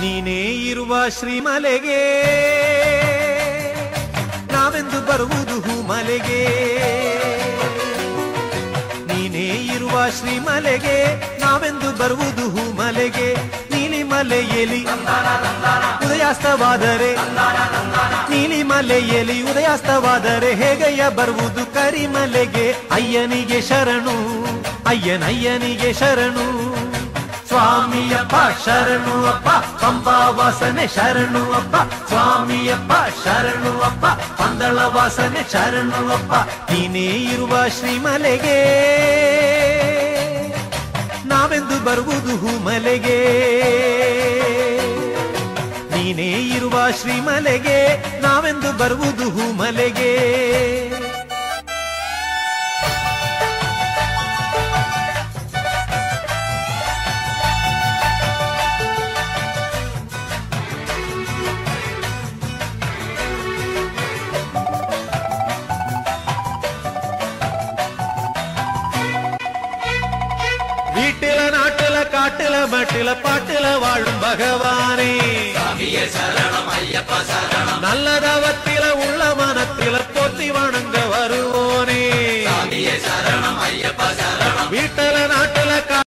ನೀನೇ ಇರುವ ಶ್ರೀಮಲೆಗೆ ನಾವೆಂದು ಬರುವುದು ಹೂಮಲೆಗೆ ನೀನೇ ಇರುವ ಶ್ರೀಮಲೆಗೆ ನಾವೆಂದು ಬರುವುದು ಹೂಮಲೆಗೆ ನೀಲಿಮಲೆಯಲಿ ಉದಯಾಸ್ತವಾದರೆ ನೀಲಿಮಲೆಯಲಿ ಉದಯಾಸ್ತವಾದರೆ ಹೇಗಯ್ಯ ಬರುವುದು ಕರಿಮಲೆಗೆ ಅಯ್ಯನಿಗೆ ಶರಣು ಅಯ್ಯನಯ್ಯನಿಗೆ ಶರಣು ಸ್ವಾಮಿಯಪ್ಪ ಶರಣು ಅಪ್ಪ ಪಂಬಾ ವಾಸನೆ ಶರಣು ಅಪ್ಪ ಸ್ವಾಮಿಯಪ್ಪ ಶರಣು ಅಪ್ಪ ಪಂದಳ ವಾಸನೆ ಶರಣು ಅಪ್ಪ ನೀನೇ ಇರುವ ಶ್ರೀಮಲೆಗೆ ನಾವೆಂದು ಬರುವುದು ಹೂಮಲೆಗೆ ನೀನೇ ಇರುವ ಶ್ರೀಮಲೆಗೆ ನಾವೆಂದು ಬರುವುದು ಹೂಮಲೆಗೆ வீட்டில நாட்டுல காட்டுல மட்டில பாட்டுல வாழும் பகவானே நல்லதவத்தில உள்ள மனத்தில போத்தி வணங்க வருவோனே வீட்டில நாட்டுல